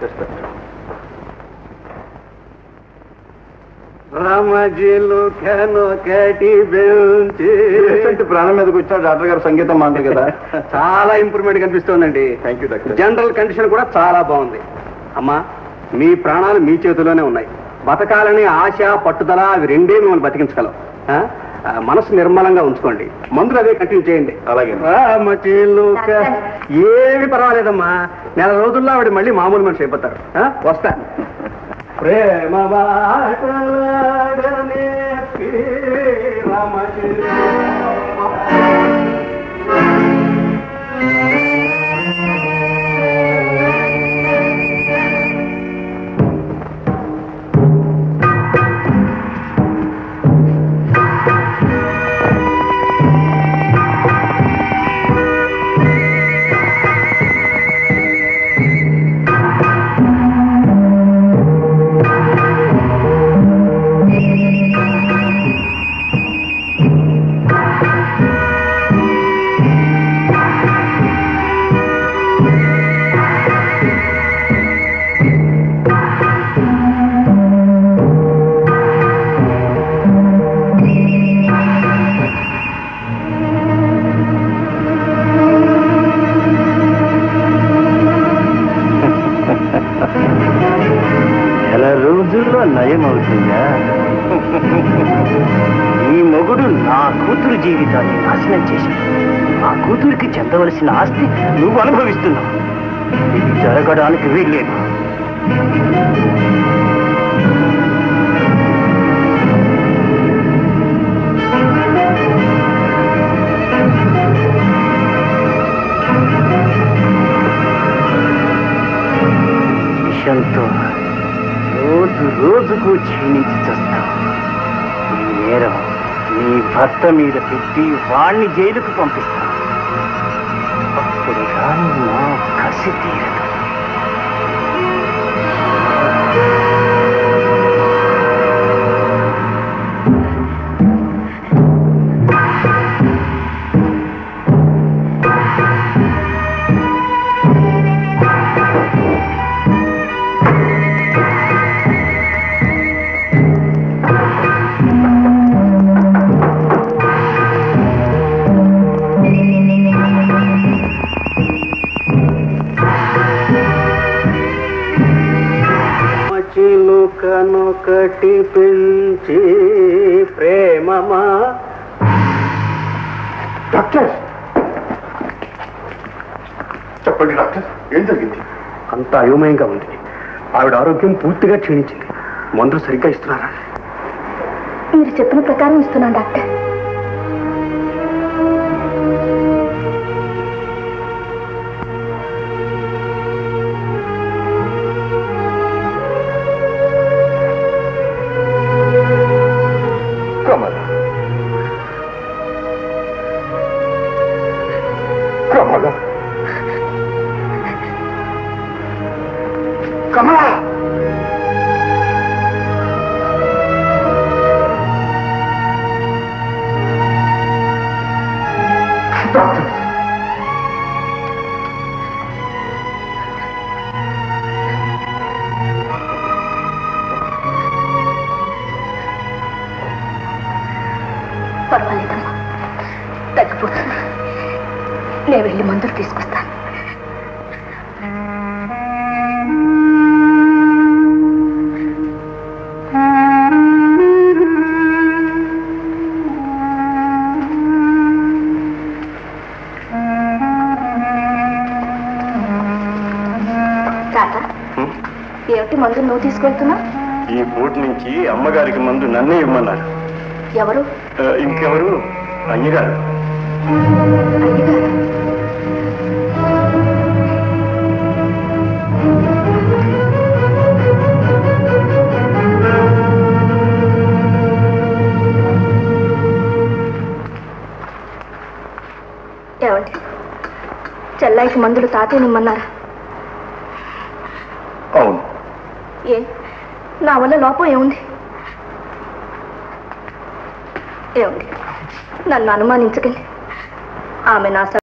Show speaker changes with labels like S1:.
S1: రామజీలు కనొకటి bench
S2: patient ప్రాణం మీదకి వచ్చాడు డాక్టర్ గారు సంగీతం మాంటారు కదా
S1: చాలా ఇంప్రూవ్మెంట్ కనిపిస్తోందండి
S2: thank you doctor
S1: general condition కూడా చాలా బాగుంది అమ్మా మీ ప్రాణాలు మీ చేతిలోనే ఉన్నాయి బతకాలని ఆశ పట్టుదల అవి రెండే మిమ్మల్ని బతికించగలవు ఆ? ఆ, మనసు నిర్మలంగా ఉంచుకోండి మందులు అదే కంటిన్యూ చేయండి
S2: అలాగే
S1: రామచిలుక ఏమి పర్వాలేదమ్మా నెల రోజుల్లో ఆవిడ మళ్ళీ మామూలు మనిషి అయిపోతారు ఆ? వస్తా ప్రేమ మాటలాడనే రామచిలుక
S2: నెల రోజుల్లో నయం అవుతుందా ఈ మొగుడు నా కూతురు జీవితాన్ని నాశనం చేశాడు ఆ కూతురికి చెందవలసిన ఆస్తి నువ్వు అనుభవిస్తున్నావు ఇది జరగడానికి వీల్లేదు విషంతో రోజు రోజుకు క్షీణించి చస్తావు ఈ నేరం నీ భర్త మీద పెట్టి వాణ్ణి జైలుకు పంపిస్తాను అప్పుడు కానీ నా కసి తీరదు
S1: చిలుకనొకటి పెంచి ప్రేమమా
S2: డాక్టర్ చెప్పండి డాక్టర్ ఏం జరిగింది
S1: అంత అయోమయంగా ఉంది ఆవిడ ఆరోగ్యం పూర్తిగా క్షీణించింది మందులు సరిగ్గా ఇస్తున్నారా
S3: మీరు చెప్పిన ప్రకారం ఇస్తున్నాను డాక్టర్
S2: కమల కమల కమల డాక్టర్
S3: పర్వాలేదమ్మా తగ్గిపోతుంది నేను వెళ్ళి మందులు తీసుకొస్తాను తాత ఏమిటి మందులు నువ్వు తీసుకెళ్తున్నా
S2: ఈ పూట నుంచి అమ్మగారికి మందు నన్నే ఇవ్వమన్నారు
S3: ఎవరు
S2: ఆ, ఇంకెవరు అయ్యగారు
S3: అయ్యగారు ఏమండి చెల్లాయికి మందులు తాతే నిమ్మన్నారా
S2: అవును
S3: ఏ నా వల్ల లోపం ఏముంది ఏముంది నన్ను అనుమానించకండి ఆమె నా